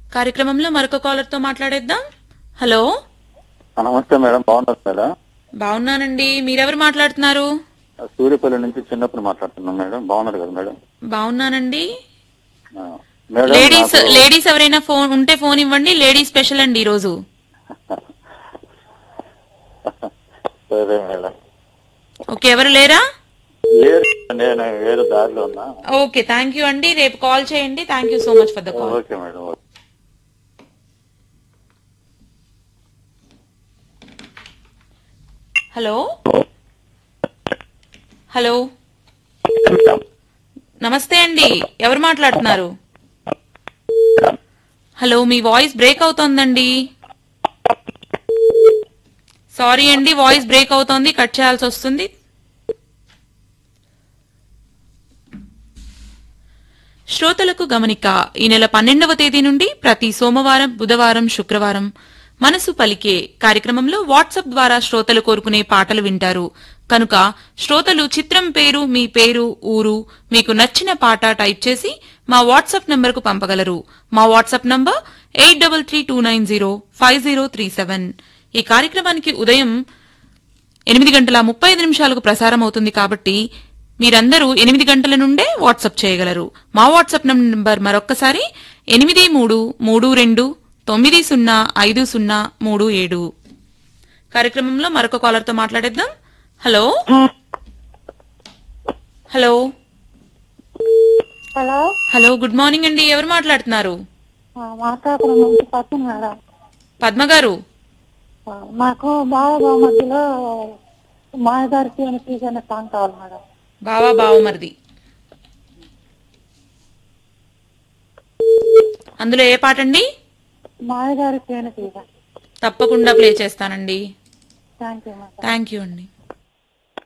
కార్యక్రమంలో మరొక కాలర్ తో మాట్లాడేద్దాం హలో నమస్తే మేడం బాగున్నారు మేడం బాగున్నానండి మీరెవరు మాట్లాడుతున్నారు సూర్యపల్లి నుంచి చిన్నప్పుడు మాట్లాడుతున్నాం మేడం బాగున్నారు కదా మేడం బాగున్నానండి ఆ, మేడం లేడీస్ నాకు- లేడీస్ ఎవరైనా ఫోన్ ఉంటే ఫోన్ ఇవ్వండి లేడీస్ స్పెషల్ అండి ఈ రోజు సరే మేడం ఓకే ఎవరు లేరా లేదు నేను వేరే దారిలో ఉన్నా ఓకే థ్యాంక్ యూ అండి రేపు కాల్ చేయండి thank you so much for the call okay madam okay. Hello hello నమస్తే అండి ఎవరు మాట్లాడుతున్నారు హలో మీ వాయిస్ బ్రేక్ అవుతోందండి సారీ అండి వాయిస్ బ్రేక్ అవుతోంది కట్ చేయాల్సి వస్తుంది శ్రోతలకు గమనిక ఈ నెల పన్నెండవ తేదీ నుండి ప్రతి సోమవారం బుధవారం శుక్రవారం మనసు పలికే కార్యక్రమంలో వాట్సాప్ ద్వారా శ్రోతలు కోరుకునే పాటలు వింటారు కనుక శ్రోతలు చిత్రం పేరు మీ పేరు ఊరు మీకు నచ్చిన పాట టైప్ చేసి మా వాట్సాప్ నంబర్కు పంపగలరు మా WhatsApp number eight double three two nine zero five zero three seven ఈ కార్యక్రమానికి ఉదయం ఎనిమిది గంటల ముప్పై ఐదు నిమిషాలకు ప్రసారం అవుతుంది కాబట్టి మీరందరూ ఎనిమిది గంటల నుండే వాట్సాప్ చేయగలరు మా వాట్సాప్ నంబర్ మరొక్కసారి ఎనిమిది మూడు మూడు రెండు తొమ్మిది సున్నా ఐదు సున్నా మూడు ఏడు కార్యక్రమంలో మరొక కాలర్తో మాట్లాడేద్దాం hello hello hello hello good morning అండి ఎవరు మాట్లాడుతున్నారు ఆ, మార్కాపురం నుంచి పక్కన మేడం పద్మ గారు ఆ, మాకు బాగా మధ్యలో మాయదారికి అని తీసిన సాంగ్ కావాలి మేడం బావా బావమరిది అందులో ఏ పాట అండి మాయదారి తేనె తీగ తప్పకుండా ప్లే చేస్తానండి thank you madam thank you అండి